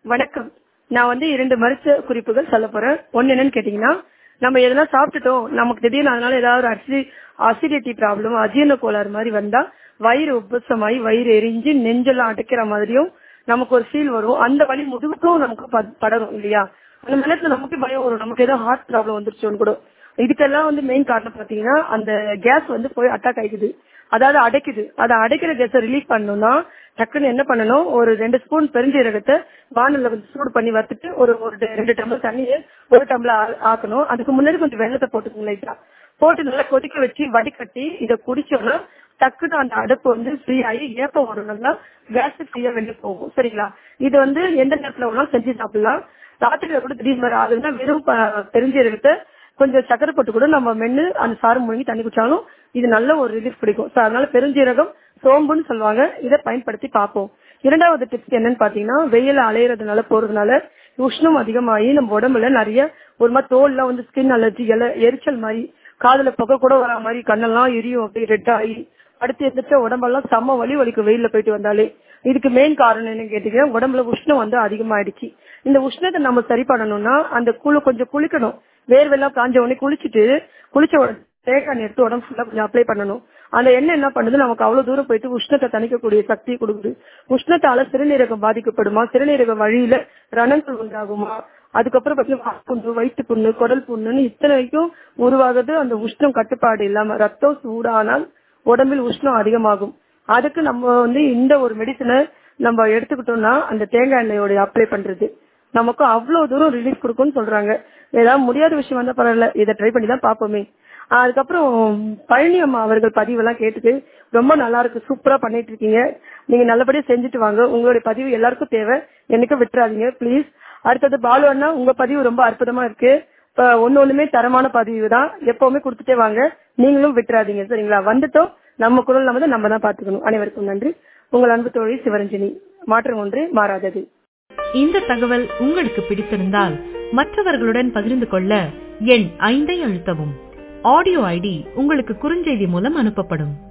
வணக்கம் நான் வந்து இரண்டு மருத்துவ குறிப்புகள் சொல்ல போறேன் ஒன்னு என்னன்னு கேட்டீங்கன்னா நம்ம எதனா சாப்பிட்டுட்டோம் நமக்கு திடீர்னு அதனால ஏதாவது அசி அசிடிட்டி ப்ராப்ளம் அஜீரண கோளாறு மாதிரி வந்தா வயிறு உப்பசமாயி வயிறு எரிஞ்சு நெஞ்செல்லாம் அடைக்கிற மாதிரியும் நமக்கு ஒரு ஃபீல் வரும் அந்த வலி முதுகுக்கும் நமக்கு ப- படரும் இல்லையா அந்த நேரத்துல நமக்கு பயம் வரும் நமக்கு ஏதோ ஹார்ட் ப்ராப்ளம் வந்துருச்சோன்னு கூட இதுக்கெல்லாம் வந்து மெயின் காரணம் பாத்தீங்கன்னா அந்த கேஸ் வந்து போய் அட்டாக் ஆயிக்குது அதாவது அடைக்குது அதை அடைக்கிற கேஸை ரிலீஃப் பண்ணணும்னா டக்குன்னு என்ன பண்ணணும் ஒரு ரெண்டு ஸ்பூன் பெருஞ்சீரகத்தை வானல்ல கொஞ்சம் சூடு பண்ணி வறுத்துட்டு ஒரு ஒரு ரெ- ரெண்டு டம்ளர் தண்ணியை ஒரு டம்ளர் ஆ- ஆக்கணும் அதுக்கு முன்னாடி கொஞ்சம் வெள்ளத்தை போட்டுக்கணும் லைட்டா போட்டு நல்லா கொதிக்க வச்சு வடிகட்டி இதை குடிச்சோம்னா டக்குன்னு அந்த அடுப்பு வந்து ஃப்ரீ ஆகி ஏப்பம் வரும் நல்லா கேஸ் ஃப்ரீயா வெளியே போகும் சரிங்களா இது வந்து எந்த நேரத்துல வேணாலும் செஞ்சு சாப்பிடலாம் ராத்திரியில கூட திடீர்னு மாதிரி ஆகுதுன்னா வெறும் ப- பெருஞ்சீரகத்தை கொஞ்சம் சக்கரை போட்டு கூட நம்ம மென்னு அந்த சாறு முழுங்கி தண்ணி குடிச்சாலும் இது நல்ல ஒரு ரிலீஃப் பிடிக்கும் So, அதனால பெருஞ்சீரகம் சோம்புன்னு சொல்லுவாங்க இதை பயன்படுத்தி பார்ப்போம் இரண்டாவது டிப்ஸ் என்னன்னு பாத்தீங்கன்னா வெயில அலையறதுனால போறதுனால உஷ்ணம் அதிகமாகி நம்ம உடம்புல நிறைய ஒரு மாதிரி தோல்லாம் வந்து ஸ்கின் அலர்ஜி எரிச்சல் மாதிரி காதுல புகை கூட வரா மாதிரி கண்ணெல்லாம் எரியும் அப்படி ரெட் ஆகி அடுத்து எந்திரிச்சா உடம்பெல்லாம் செம்ம வலி வலிக்கும் வெயில்ல போயிட்டு வந்தாலே இதுக்கு மெயின் காரணம் என்ன கேட்டீங்கன்னா உடம்புல உஷ்ணம் வந்து அதிகமாயிடுச்சு இந்த உஷ்ணத்தை நம்ம சரி பண்ணணும்னா அந்த குளு கொஞ்சம் குளிக்கணும் வேர்வெல்லாம் காஞ்ச உடனே குளிச்சுட்டு குளிச்ச உடனே தேங்காய் எண்ணெய் எடுத்து உடம்பு ஃபுல்லா கொஞ்சம் அப்ளை பண்ணணும் அந்த எண்ணெய் என்ன பண்ணுது நமக்கு அவ்வளவு தூரம் போயிட்டு உஷ்ணத்தை தணிக்கக்கூடிய சக்தியை கொடுக்குது உஷ்ணத்தால சிறுநீரகம் பாதிக்கப்படுமா சிறுநீரக வழியில ரணங்கள் உண்டாகுமா அதுக்கப்புறம் பார்த்தீங்கன்னா புண்ணு வயிற்று புண்ணு குடல் புண்ணுன்னு இத்தனை வரைக்கும் உருவாகுது அந்த உஷ்ணம் கட்டுப்பாடு இல்லாம ரத்தம் சூடானால் உடம்பில் உஷ்ணம் அதிகமாகும் அதுக்கு நம்ம வந்து இந்த ஒரு மெடிசனை நம்ம எடுத்துக்கிட்டோம்னா அந்த தேங்காய் எண்ணெயோட அப்ளை பண்றது நமக்கு அவ்வளவு தூரம் ரிலீஃப் கொடுக்கும்னு சொல்றாங்க ஏதாவது முடியாத விஷயம் வந்தா பரவாயில்ல இதை ட்ரை பண்ணி தான் பார்ப்போமே அதுக்கப்புறம் பழனி அம்மா அவர்கள் பதிவெல்லாம் கேட்டுட்டு ரொம்ப நல்லா இருக்கு சூப்பரா பண்ணிட்டு இருக்கீங்க நீங்க நல்லபடியா செஞ்சுட்டு வாங்க உங்களுடைய பதிவு எல்லாருக்கும் தேவை எனக்கு விட்டுறாதீங்க ப்ளீஸ் அடுத்தது பாலு அண்ணா உங்க பதிவு ரொம்ப அற்புதமா இருக்கு இப்ப ஒன்னு ஒண்ணுமே தரமான பதிவு தான் எப்பவுமே கொடுத்துட்டே வாங்க நீங்களும் விட்டுறாதீங்க சரிங்களா வந்துட்டோம் நம்ம குரல் நம்ம தான் நம்ம தான் பாத்துக்கணும் அனைவருக்கும் நன்றி உங்கள் அன்பு தோழி சிவரஞ்சனி மாற்றம் ஒன்று மாறாதது இந்த தகவல் உங்களுக்கு பிடித்திருந்தால் மற்றவர்களுடன் பகிர்ந்து கொள்ள எண் ஐந்தை அழுத்தவும் ஆடியோ ஐடி உங்களுக்கு குறுஞ்செய்தி மூலம் அனுப்பப்படும்